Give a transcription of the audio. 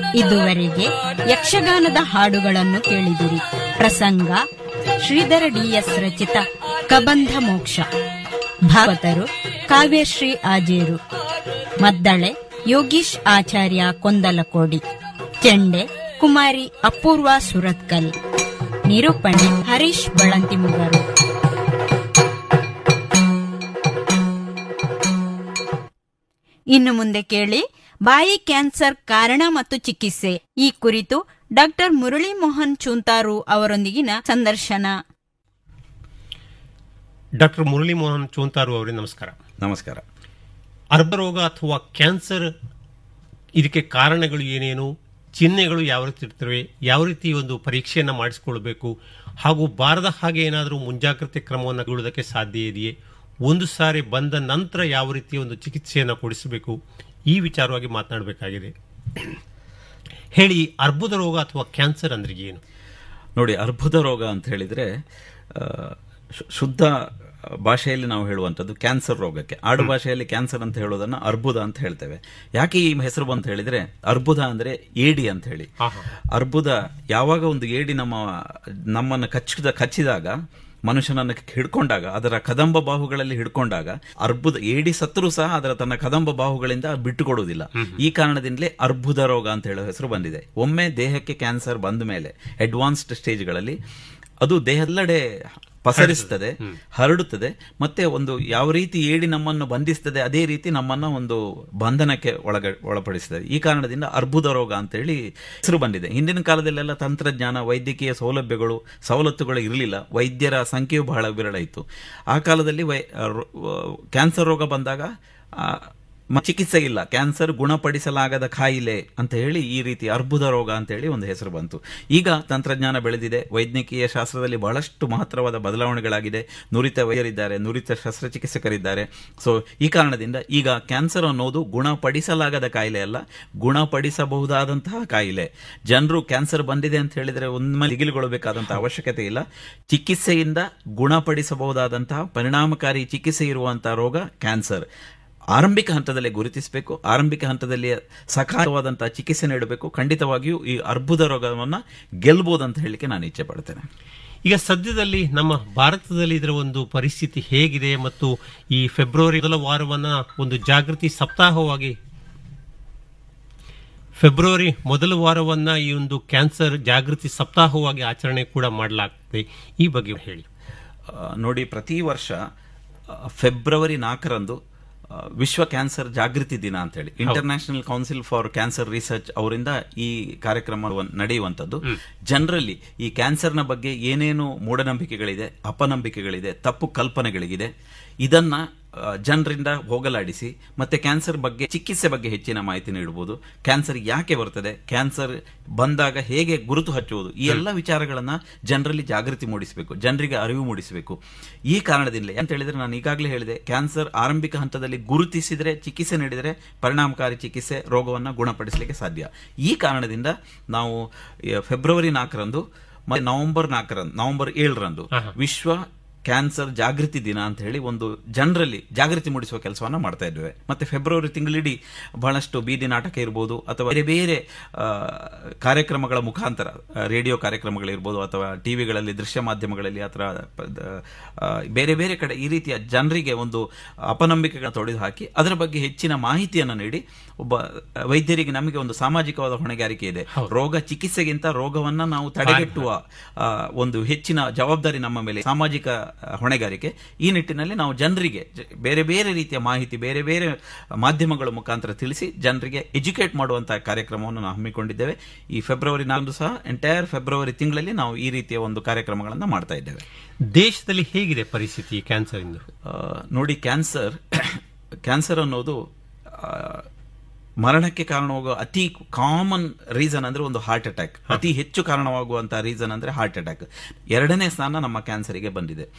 ಇದುವರೆಗೆ ಯಕ್ಷಗಾನದ ಹಾಡುಗಳನ್ನು ಕೇಳಿದಿರಿ ಪ್ರಸಂಗ ಶ್ರೀಧರ ಡಿಎಸ್ ರಚಿತ ಕಬಂಧ ಮೋಕ್ಷ ಭಾಗವತರು ಕಾವ್ಯಶ್ರೀ ಆಜೇರು ಮದ್ದಳೆ ಯೋಗೀಶ್ ಆಚಾರ್ಯ ಕೊಂದಲಕೋಡಿ ಚೆಂಡೆ ಕುಮಾರಿ ಅಪೂರ್ವ ಸುರತ್ಕಲ್ ನಿರೂಪಣೆ ಹರೀಶ್ ಬಳಂತಿಮುಗರು ಇನ್ನು ಮುಂದೆ ಕೇಳಿ ಬಾಯಿ ಕ್ಯಾನ್ಸರ್ ಕಾರಣ ಮತ್ತು ಚಿಕಿತ್ಸೆ ಈ ಕುರಿತು ಡಾಕ್ಟರ್ ಮುರಳಿ ಮೋಹನ್ ಚೂಂತಾರು ಅವರೊಂದಿಗಿನ ಸಂದರ್ಶನ ಡಾಕ್ಟರ್ ಮುರಳಿ ಮೋಹನ್ ಚೋಂತಾರು ಅವರೇ ನಮಸ್ಕಾರ ನಮಸ್ಕಾರ ಅರ್ಬರೋಗ ಅಥವಾ ಕ್ಯಾನ್ಸರ್ ಇದಕ್ಕೆ ಕಾರಣಗಳು ಏನೇನು ಚಿಹ್ನೆಗಳು ಯಾವ ರೀತಿ ಇರ್ತವೆ ಯಾವ ರೀತಿ ಒಂದು ಪರೀಕ್ಷೆಯನ್ನು ಮಾಡಿಸ್ಕೊಳ್ಬೇಕು ಹಾಗೂ ಬಾರದ ಹಾಗೆ ಏನಾದರೂ ಮುಂಜಾಗ್ರತೆ ಕ್ರಮವನ್ನು ಕೊಡುವುದಕ್ಕೆ ಸಾಧ್ಯ ಇದೆಯೇ ಒಂದು ಸಾರಿ ಬಂದ ನಂತರ ಯಾವ ರೀತಿ ಒಂದು ಚಿಕಿತ್ಸೆಯನ್ನು ಕೊಡಿಸಬೇಕು ಈ ವಿಚಾರವಾಗಿ ಮಾತನಾಡಬೇಕಾಗಿದೆ ಹೇಳಿ ಅರ್ಬುದ ರೋಗ ಅಥವಾ ಕ್ಯಾನ್ಸರ್ ಅಂದ್ರೆ ಏನು ನೋಡಿ ಅರ್ಬುದ ರೋಗ ಅಂತ ಹೇಳಿದ್ರೆ ಆ, ಶು- ಶುದ್ಧ ಭಾಷೆಯಲ್ಲಿ ನಾವು ಹೇಳುವಂಥದ್ದು ಕ್ಯಾನ್ಸರ್ ರೋಗಕ್ಕೆ ಆಡು ಭಾಷೆಯಲ್ಲಿ ಕ್ಯಾನ್ಸರ್ ಅಂತ ಹೇಳೋದನ್ನ ಅರ್ಬುದ ಅಂತ ಹೇಳ್ತೇವೆ ಯಾಕೆ ಈ ಹೆಸರು ಬಂತ ಹೇಳಿದ್ರೆ ಅರ್ಬುದ ಅಂದ್ರೆ ಏಡಿ ಅಂತ ಹೇಳಿ ಆಹಾ. ಅರ್ಬುದ ಯಾವಾಗ ಒಂದು ಏಡಿ ನಮ್ಮ ನಮ್ಮನ್ನು ಕಚ್ಚಿದ ಕಚ್ಚಿದಾಗ ಮನುಷ್ಯನನ್ನು ಹಿಡ್ಕೊಂಡಾಗ ಅದರ ಕದಂಬ ಬಾಹುಗಳಲ್ಲಿ ಹಿಡ್ಕೊಂಡಾಗ ಅರ್ಬುದ ಏಡಿ ಸತ್ತರೂ ಸಹ ಅದರ ತನ್ನ ಕದಂಬ ಬಾಹುಗಳಿಂದ ಬಿಟ್ಟು ಕೊಡುವುದಿಲ್ಲ ಈ ಕಾರಣದಿಂದಲೇ ಅರ್ಬುದ ರೋಗ ಅಂತ ಹೇಳೋ ಹೆಸರು ಬಂದಿದೆ ಒಮ್ಮೆ ದೇಹಕ್ಕೆ ಕ್ಯಾನ್ಸರ್ ಬಂದ ಮೇಲೆ ಅಡ್ವಾನ್ಸ್ಡ್ ಸ್ಟೇಜ್ಗಳಲ್ಲಿ ಅದು ದೇಹದೆಲ್ಲೆಡೆ ಪಸರಿಸ್ತದೆ ಹರಡುತ್ತದೆ ಮತ್ತೆ ಒಂದು ಯಾವ ರೀತಿ ಏಡಿ ನಮ್ಮನ್ನು ಬಂಧಿಸ್ತದೆ ಅದೇ ರೀತಿ ನಮ್ಮನ್ನ ಒಂದು ಬಂಧನಕ್ಕೆ ಒಳಗ ಒಳಪಡಿಸ್ತದೆ ಈ ಕಾರಣದಿಂದ ಅರ್ಬುದ ರೋಗ ಅಂತ ಹೇಳಿ ಹೆಸರು ಬಂದಿದೆ ಹಿಂದಿನ ಕಾಲದಲ್ಲೆಲ್ಲ ತಂತ್ರಜ್ಞಾನ ವೈದ್ಯಕೀಯ ಸೌಲಭ್ಯಗಳು ಸವಲತ್ತುಗಳು ಇರಲಿಲ್ಲ ವೈದ್ಯರ ಸಂಖ್ಯೆಯು ಬಹಳ ವಿರಳ ಇತ್ತು ಆ ಕಾಲದಲ್ಲಿ ವೈ ರೋ- ಕ್ಯಾನ್ಸರ್ ರೋಗ ಬಂದಾಗ ಆ, ಮ- ಚಿಕಿತ್ಸೆ ಇಲ್ಲ ಕ್ಯಾನ್ಸರ್ ಗುಣಪಡಿಸಲಾಗದ ಕಾಯಿಲೆ ಅಂತ ಹೇಳಿ ಈ ರೀತಿ ಅರ್ಬುದ ರೋಗ ಅಂತ ಹೇಳಿ ಒಂದು ಹೆಸರು ಬಂತು ಈಗ ತಂತ್ರಜ್ಞಾನ ಬೆಳೆದಿದೆ ವೈದ್ಯಕೀಯ ಶಾಸ್ತ್ರದಲ್ಲಿ ಬಹಳಷ್ಟು ಮಹತ್ತರವಾದ ಬದಲಾವಣೆಗಳಾಗಿದೆ ನುರಿತ ವೈದ್ಯರಿದ್ದಾರೆ ನುರಿತ ಶಸ್ತ್ರಚಿಕಿತ್ಸಕರಿದ್ದಾರೆ ಸೊ ಈ ಕಾರಣದಿಂದ ಈಗ ಕ್ಯಾನ್ಸರ್ ಅನ್ನೋದು ಗುಣಪಡಿಸಲಾಗದ ಕಾಯಿಲೆ ಅಲ್ಲ ಗುಣಪಡಿಸಬಹುದಾದಂತಹ ಕಾಯಿಲೆ ಜನರು ಕ್ಯಾನ್ಸರ್ ಬಂದಿದೆ ಅಂತ ಹೇಳಿದ್ರೆ ಒಮ್ಮೆ ದಿಗಿಲುಗೊಳ್ಳಬೇಕಾದಂತಹ ಅವಶ್ಯಕತೆ ಇಲ್ಲ ಚಿಕಿತ್ಸೆಯಿಂದ ಗುಣಪಡಿಸಬಹುದಾದಂತಹ ಪರಿಣಾಮಕಾರಿ ಚಿಕಿತ್ಸೆ ಇರುವಂತಹ ರೋಗ ಕ್ಯಾನ್ಸರ್ ಆರಂಭಿಕ ಹಂತದಲ್ಲೇ ಗುರುತಿಸಬೇಕು ಆರಂಭಿಕ ಹಂತದಲ್ಲಿ ಸಕಾಲವಾದಂತಹ ಚಿಕಿತ್ಸೆ ನೀಡಬೇಕು ಖಂಡಿತವಾಗಿಯೂ ಈ ಅರ್ಬುದ ರೋಗವನ್ನ ಗೆಲ್ಬಹುದು ಅಂತ ಹೇಳಲಿಕ್ಕೆ ನಾನು ಇಚ್ಛೆ ಪಡ್ತೇನೆ ಈಗ ಸದ್ಯದಲ್ಲಿ ನಮ್ಮ ಭಾರತದಲ್ಲಿ ಇದರ ಒಂದು ಪರಿಸ್ಥಿತಿ ಹೇಗಿದೆ ಮತ್ತು ಈ ಫೆಬ್ರವರಿ ಮೊದಲ ವಾರವನ್ನ ಒಂದು ಜಾಗೃತಿ ಸಪ್ತಾಹವಾಗಿ ಫೆಬ್ರವರಿ ಮೊದಲ ವಾರವನ್ನ ಈ ಒಂದು ಕ್ಯಾನ್ಸರ್ ಜಾಗೃತಿ ಸಪ್ತಾಹವಾಗಿ ಆಚರಣೆ ಕೂಡ ಮಾಡಲಾಗ್ತದೆ ಈ ಬಗ್ಗೆ ಹೇಳಿ ಆ, ನೋಡಿ ಪ್ರತಿ ವರ್ಷ ಆ, ಫೆಬ್ರವರಿ ನಾಲ್ಕರಂದು ಆ, ವಿಶ್ವ ಕ್ಯಾನ್ಸರ್ ಜಾಗೃತಿ ದಿನ ಅಂತ ಹೇಳಿ international council for cancer research ಅವರಿಂದ ಈ ಕಾರ್ಯಕ್ರಮ ನಡೆಯುವಂಥದ್ದು ಜನರಲ್ಲಿ ಈ ಕ್ಯಾನ್ಸರ್ನ ಬಗ್ಗೆ ಏನೇನು ಮೂಢನಂಬಿಕೆಗಳಿದೆ ಅಪನಂಬಿಕೆಗಳಿದೆ ತಪ್ಪು ಕಲ್ಪನೆಗಳಿಗಿದೆ ಇದನ್ನ ಆ, ಜನರಿಂದ ಹೋಗಲಾಡಿಸಿ ಮತ್ತೆ ಕ್ಯಾನ್ಸರ್ ಬಗ್ಗೆ ಚಿಕಿತ್ಸೆ ಬಗ್ಗೆ ಹೆಚ್ಚಿನ ಮಾಹಿತಿ ನೀಡಬಹುದು ಕ್ಯಾನ್ಸರ್ ಯಾಕೆ ಬರ್ತದೆ ಕ್ಯಾನ್ಸರ್ ಬಂದಾಗ ಹೇಗೆ ಗುರುತು ಹಚ್ಚುವುದು ಈ ಎಲ್ಲ ವಿಚಾರಗಳನ್ನ ಜನರಲ್ಲಿ ಜಾಗೃತಿ ಮೂಡಿಸಬೇಕು ಜನರಿಗೆ ಅರಿವು ಮೂಡಿಸಬೇಕು ಈ ಕಾರಣದಿಂದ ಅಂತ ಹೇಳಿದ್ರೆ ನಾನು ಈಗಾಗಲೇ ಹೇಳಿದೆ ಕ್ಯಾನ್ಸರ್ ಆರಂಭಿಕ ಹಂತದಲ್ಲಿ ಗುರುತಿಸಿದರೆ ಚಿಕಿತ್ಸೆ ನೀಡಿದರೆ ಪರಿಣಾಮಕಾರಿ ಚಿಕಿತ್ಸೆ ರೋಗವನ್ನು ಗುಣಪಡಿಸಲಿಕ್ಕೆ ಸಾಧ್ಯ ಈ ಕಾರಣದಿಂದ ನಾವು ಈ ಫೆಬ್ರವರಿ ನಾಲ್ಕರಂದು ಮತ್ತೆ ನವೆಂಬರ್ ನಾಲ್ಕರಂದು ನವೆಂಬರ್ ಏಳರಂದು ವಿಶ್ವ ಕ್ಯಾನ್ಸರ್ ಜಾಗೃತಿ ದಿನ ಅಂತ ಹೇಳಿ ಒಂದು ಜನರಲ್ಲಿ ಜಾಗೃತಿ ಮೂಡಿಸುವ ಕೆಲಸವನ್ನ ಮಾಡ್ತಾ ಇದ್ದೇವೆ ಮತ್ತೆ ಫೆಬ್ರವರಿ ತಿಂಗಳಿಡೀ ಬಹಳಷ್ಟು ಬೀದಿ ನಾಟಕ ಇರ್ಬೋದು ಅಥವಾ ಬೇರೆ ಬೇರೆ ಆ, ಕಾರ್ಯಕ್ರಮಗಳ ಮುಖಾಂತರ ಆ, ರೇಡಿಯೋ ಕಾರ್ಯಕ್ರಮಗಳಿರ್ಬೋದು ಅಥವಾ ಟಿವಿಗಳಲ್ಲಿ ದೃಶ್ಯ ಮಾಧ್ಯಮಗಳಲ್ಲಿ ಅಥವಾ ಪ- ಆ, ಬೇರೆ ಬೇರೆ ಕಡೆ ಈ ರೀತಿಯ ಜನರಿಗೆ ಒಂದು ಅಪನಂಬಿಕೆಗಳನ್ನ ತೊಡೆದು ಹಾಕಿ ಅದರ ಬಗ್ಗೆ ಹೆಚ್ಚಿನ ಮಾಹಿತಿಯನ್ನು ನೀಡಿ ಒಬ್ಬ ವೈದ್ಯರಿಗೆ ನಮಗೆ ಒಂದು ಸಾಮಾಜಿಕವಾದ ಹೊಣೆಗಾರಿಕೆ ಇದೆ ರೋಗ ಚಿಕಿತ್ಸೆಗಿಂತ ರೋಗವನ್ನ ನಾವು ತಡೆಗಟ್ಟುವ ಆ, ಒಂದು ಹೆಚ್ಚಿನ ಜವಾಬ್ದಾರಿ ನಮ್ಮ ಮೇಲೆ ಸಾಮಾಜಿಕ ಆ, ಹೊಣೆಗಾರಿಕೆ ಈ ನಿಟ್ಟಿನಲ್ಲಿ ನಾವು ಜನರಿಗೆ ಜ- ಬೇರೆ ಬೇರೆ ರೀತಿಯ ಮಾಹಿತಿ ಬೇರೆ ಬೇರೆ ಮಾಧ್ಯಮಗಳ ಮುಖಾಂತರ ತಿಳಿಸಿ ಜನರಿಗೆ ಎಜುಕೇಟ್ ಮಾಡುವಂತಹ ಕಾರ್ಯಕ್ರಮವನ್ನು ನಾವು ಹಮ್ಮಿಕೊಂಡಿದ್ದೇವೆ ಈ ಫೆಬ್ರವರಿ ನಾಲ್ಕು ಸಹ ಎಂಟೈರ್ ಫೆಬ್ರವರಿ ತಿಂಗಳಲ್ಲಿ ನಾವು ಈ ರೀತಿಯ ಒಂದು ಕಾರ್ಯಕ್ರಮಗಳನ್ನು ಮಾಡ್ತಾ ಇದ್ದೇವೆ ದೇಶದಲ್ಲಿ ಹೇಗಿದೆ ಪರಿಸ್ಥಿತಿ ಕ್ಯಾನ್ಸರ್ ಇಂದು ಆ, ನೋಡಿ ಕ್ಯಾನ್ಸರ್ ಕ್ಯಾನ್ಸರ್ ಅನ್ನೋದು ಆ, ಮರಣಕ್ಕೆ ಕಾರಣವಾಗುವ ಅತಿ ಕಾಮನ್ ರೀಸನ್ ಅಂದ್ರೆ ಒಂದು ಹಾರ್ಟ್ ಅಟ್ಯಾಕ್ ಅತಿ ಹೆಚ್ಚು ಕಾರಣವಾಗುವಂತಹ ರೀಸನ್ ಅಂದ್ರೆ ಹಾರ್ಟ್ ಅಟ್ಯಾಕ್ ಎರಡನೇ ಸ್ಥಾನ ನಮ್ಮ ಕ್ಯಾನ್ಸರಿಗೆ ಬಂದಿದೆ